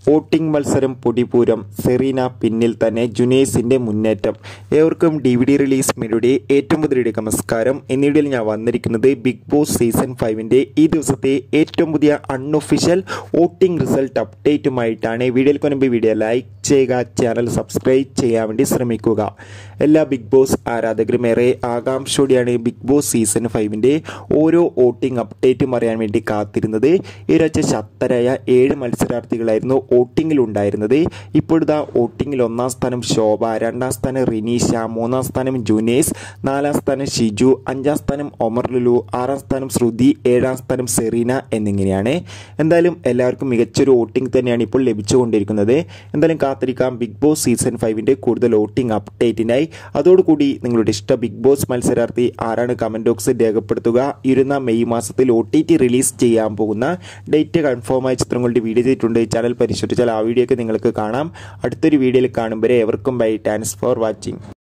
voting മത്സരം പൊടിപൂരം Serena പിന്നിൽ തന്നെ ജുനേസിന്റെ മുന്നേറ്റം ഏവർക്കും ഡി വി ഡി റിലീസ് മീഡിയയുടെ ഏറ്റവും പുതിയ നമസ്കാരം എന്നിടയിൽ ഞാൻ വന്നിരിക്കുന്നത് ബിഗ് ബോസ് സീസൺ ഫൈവിൻ്റെ ഈ ദിവസത്തെ ഏറ്റവും പുതിയ അൺഒഫീഷ്യൽ വോട്ടിംഗ് റിസൾട്ട് അപ്ഡേറ്റുമായിട്ടാണ് വീഡിയോയിൽ മുൻപ് വീഡിയോ ലൈക്ക് ചെയ്യുക ചാനൽ സബ്സ്ക്രൈബ് ചെയ്യാൻ വേണ്ടി ശ്രമിക്കുക എല്ലാ ബിഗ് ബോസ് ആരാധകരും ഏറെ ആകാംക്ഷയോടെയാണ് ബിഗ് ബോസ് സീസൺ ഫൈവിൻ്റെ ഓരോ വോട്ടിംഗ് അപ്ഡേറ്റും അറിയാൻ വേണ്ടി കാത്തിരുന്നത് ഈ ഒരാഴ്ച ശക്തരായ ഏഴ് മത്സരാർത്ഥികളായിരുന്നു വോട്ടിങ്ങിൽ ഉണ്ടായിരുന്നത് ഇപ്പോഴത്തെ വോട്ടിങ്ങിൽ ഒന്നാം സ്ഥാനം ശോഭ രണ്ടാം സ്ഥാനം റിനീഷ മൂന്നാം സ്ഥാനം ജുനേസ് നാലാം സ്ഥാനം ഷിജു അഞ്ചാം സ്ഥാനം ഒമർ ലുലു ആറാം സ്ഥാനം ശ്രുതി ഏഴാം സ്ഥാനം സെറീന എന്നിങ്ങനെയാണ് എന്തായാലും എല്ലാവർക്കും മികച്ചൊരു വോട്ടിംഗ് തന്നെയാണ് ഇപ്പോൾ ലഭിച്ചുകൊണ്ടിരിക്കുന്നത് എന്തായാലും കാത്തിരിക്കാം ബിഗ് ബോസ് സീസൺ ഫൈവിൻ്റെ കൂടുതൽ വോട്ടിംഗ് അപ്ഡേറ്റിനായി അതോടുകൂടി നിങ്ങളുടെ ഇഷ്ട ബിഗ് ബോസ് മത്സരാർത്ഥി ആരാണ് കമൻറ്റ് ബോക്സിൽ രേഖപ്പെടുത്തുക ഇരുന്ന മെയ് മാസത്തിൽ ഒ ടി ടി റിലീസ് ചെയ്യാൻ പോകുന്ന ഡേറ്റ് കൺഫേമായ ചിത്രങ്ങളുടെ വീഡിയോ ചെയ്തിട്ടുണ്ട് ചാനൽ പരിശോധിച്ചാൽ ആ വീഡിയോ ഒക്കെ നിങ്ങൾക്ക് കാണാം അടുത്തൊരു വീഡിയോയിൽ കാണും വരെ എവർക്കും ബൈ താങ്ക്സ് ഫോർ വാച്ചിങ്